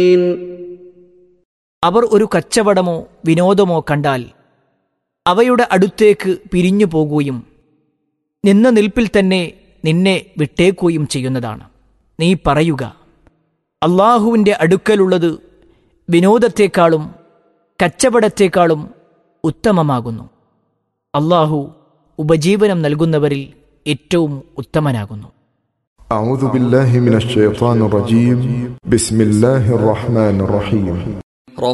അവർ ഒരു കച്ചവടമോ വിനോദമോ കണ്ടാൽ അവയുടെ അടുത്തേക്ക് പിരിഞ്ഞു പോകുകയും നിന്ന നിൽപ്പിൽ തന്നെ നിന്നെ വിട്ടേക്കുകയും ചെയ്യുന്നതാണ് നീ പറയുക അള്ളാഹുവിൻ്റെ അടുക്കലുള്ളത് വിനോദത്തെക്കാളും കച്ചവടത്തെക്കാളും ഉത്തമമാകുന്നു അള്ളാഹു ഉപജീവനം നൽകുന്നവരിൽ ഏറ്റവും ഉത്തമനാകുന്നു أعوذ بالله من الشيطان الرجيم بسم الله الرحمن الرحيم